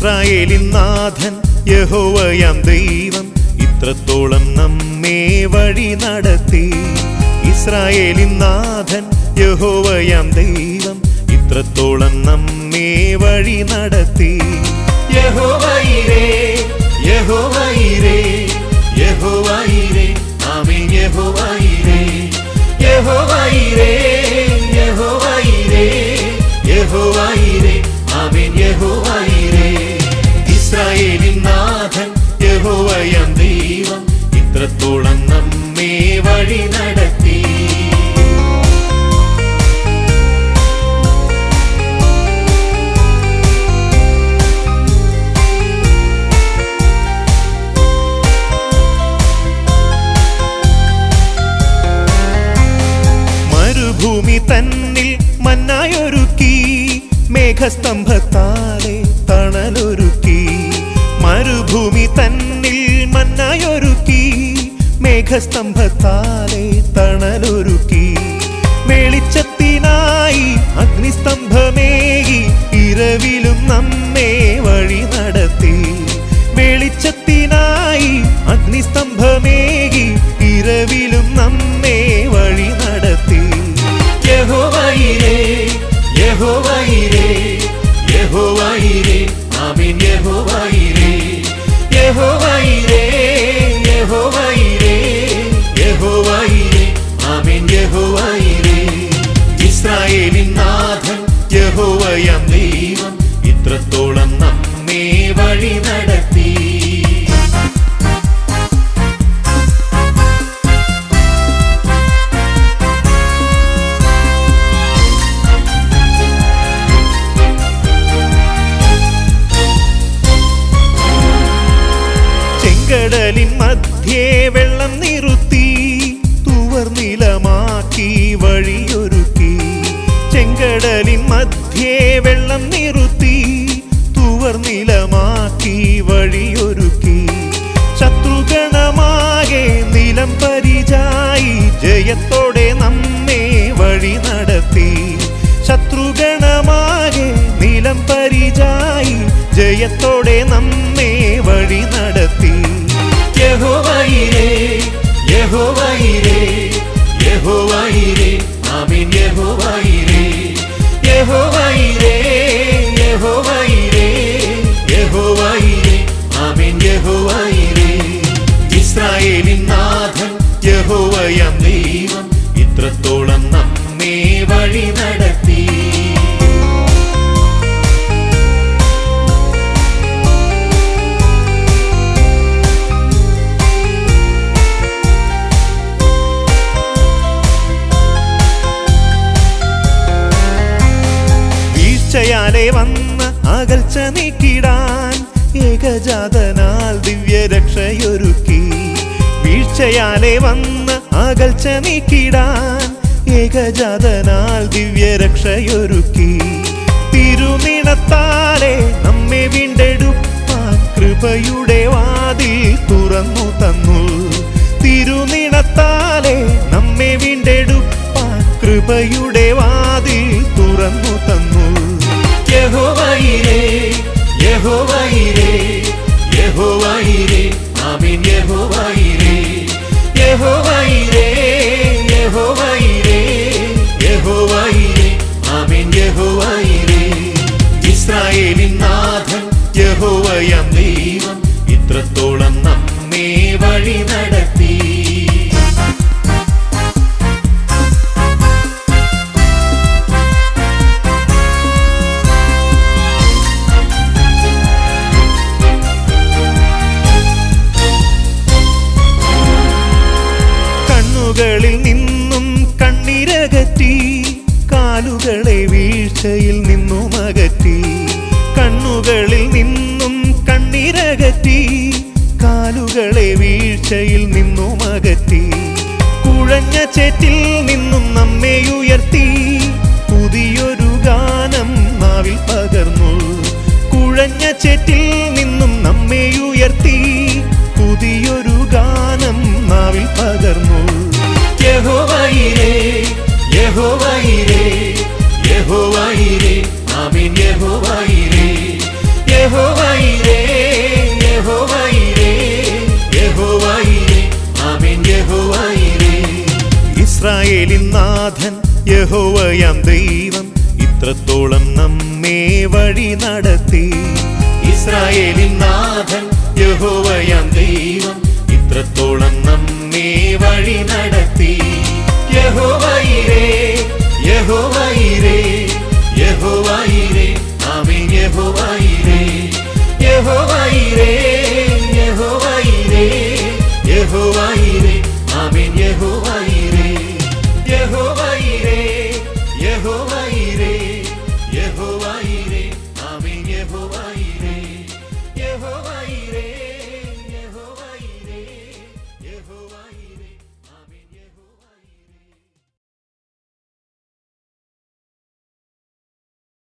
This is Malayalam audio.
ഇസ്രായേലിൻ നാഥൻ യഹോവയാം ദൈവം ഇത്രത്തോളം നമ്മെ വഴി നടത്തി ഇസ്രായേലിൻ നാഥൻ യഹോവയാം ദൈവം ഇത്രത്തോളം നമ്മെ വഴി നടത്തി യഹോവയിരേ യഹോവയിരേ യഹോവയിരേ ആമീൻ യഹോവയിരേ യഹോവയിരേ യഹോവയിരേ യഹോവയിരേ ആമീൻ യഹോവയിരേ ഇസ്രായേലിൻ നാഥൻ യഹോവയാം ദൈവം ഇത്രത്തോളം നമ്മെ വഴി നടത്തി മരുഭൂമി തന്നിൽ മന്നായൊരുക്കി മേഘസ്തംഭത്താലെ തണലൊരുക്കി മരുഭൂമി തന്നിൽ മന്നായൊരുക്കി മേഘസ്തംഭത്താലെ തണലൊരുക്കി വെളിച്ചത്തിനായി അഗ്നിസ്തംഭമേകി ഇരവിലും നമ്മെ വഴി നടത്തി വെളിച്ചത്തിനായി അഗ്നിസ്തംഭമേകി ഇരവിലും നമ്മെ വഴി നടത്തി യഹോവയിരേ യഹോവയിരേ യഹോവയിരേ ആമീൻ യഹോവയിരേ യഹോവയിരേ യഹോവയിരേ യഹോവയിരേ ആമീൻ യഹോവയിരേ ഇസ്രായേലിൻ നാഥൻ യഹോവയാം ദൈവം ഇത്രത്തോളം നമ്മെ വഴി നടത്തി ചെങ്കടലിൻ മധ്യേ വെള്ളം നിറുത്തി തുവർനിലമാക്കി വഴിയൊരുക്കി ചെങ്കടലിൻ മധ്യേ വെള്ളം നിറുത്തി തുവർനിലമാക്കി വഴിയൊരുക്കി ശത്രുഗണമാകെ നിലം പരിചായി ജയത്തോടെ നമ്മെ വഴി നടത്തി ശത്രുഗണമാകെ നിലം പരിചായി ജയത്തോടെ നമ്മെ വഴി നടത്തി യഹോവയിരേ യഹോവയിരേ യഹോവയിരേ ആമീൻ യഹോവയിരേ യഹോവയിരേ യഹോവയിരേ യഹോവയിരേ ആമീൻ യഹോവയിരേ ഇസ്രായേലിൻ നാഥൻ യഹോവയാം ദൈവം ഇത്രത്തോളം നമ്മെ വഴി നടത്തി വീഴ്ചയാലെ വന്ന അകൽച്ച നീക്കിടാൻ ഏകജാതനാൽ ദിവ്യരക്ഷയൊരുക്കി വീഴ്ചയാലെ വന്ന അകൽച്ച നീക്കിടാൻ ഏകജാതനാൽ ദിവ്യരക്ഷയൊരുക്കി തിരുനിണത്താലെ നമ്മെ വീണ്ടെടുപ്പാൻ കൃപയുടെ വാതിൽ തുറന്നു തന്നു തിരുനിണത്താലെ നമ്മെ വീണ്ടെടുപ്പാൻ കൃപയുടെ വാതിൽ തുറന്നു തന്നു യഹോവയിരേ യഹോവയിരേ യഹോവയിരേ ആമീൻ യഹോവയിരേ യഹോവയിരേ യഹോവയിരേ യഹോവയിരേ ആമീൻ യഹോവയിരേ ഇസ്രായേലിൻ നാഥൻ യഹോവയാം ദൈവം ഇത്രത്തോളം നമ്മെ വഴി നടത്തി കണ്ണുകളിൽ നിന്നും കണ്ണിരകറ്റി കാലുകളെ വീഴ്ചയിൽ നിന്നും അകറ്റി കണ്ണുകളിൽ നിന്നും കണ്ണിരകറ്റി കാലുകളെ വീഴ്ചയിൽ നിന്നും അകറ്റി കുഴഞ്ഞ ചേറ്റിൽ നിന്നും നമ്മെ ഉയർത്തി പുതിയൊരു ഗാനം നാവിൽ പകർന്നു കുഴഞ്ഞ ചേറ്റിൽ നിന്നും നമ്മെ ഉയർത്തി പുതിയൊരു ഗാനം നാവിൽ പകർന്നു യഹോവയിരേ യഹോവയിരേ യഹോവയിരേ ആമീൻ യഹോവയിരേ യഹോവൈരേ യഹോവൈരേ യഹോവൈരേ ആമേൻ യഹോവൈരേ ഇസ്രായേലിൻ നാഥൻ യഹോവയാം ദൈവം ഇത്രത്തോളം നമ്മെ വഴി നടത്തി ഇസ്രായേലിൻ നാഥൻ യഹോവയാം ദൈവം ഇത്രത്തോളം നമ്മെ വഴി നടത്തി യഹോവൈരേ യഹോവൈരേ യഹോവൈരേ ആമേൻ യഹോവൈരേ യഹോവൈരേ യഹോവൈരേ യഹോവൈരേ ആമേൻ യഹോവൈരേ യഹോവൈരേ യഹോവൈരേ യഹോവൈരേ ആമേൻ യഹോവൈരേ യഹോവൈരേ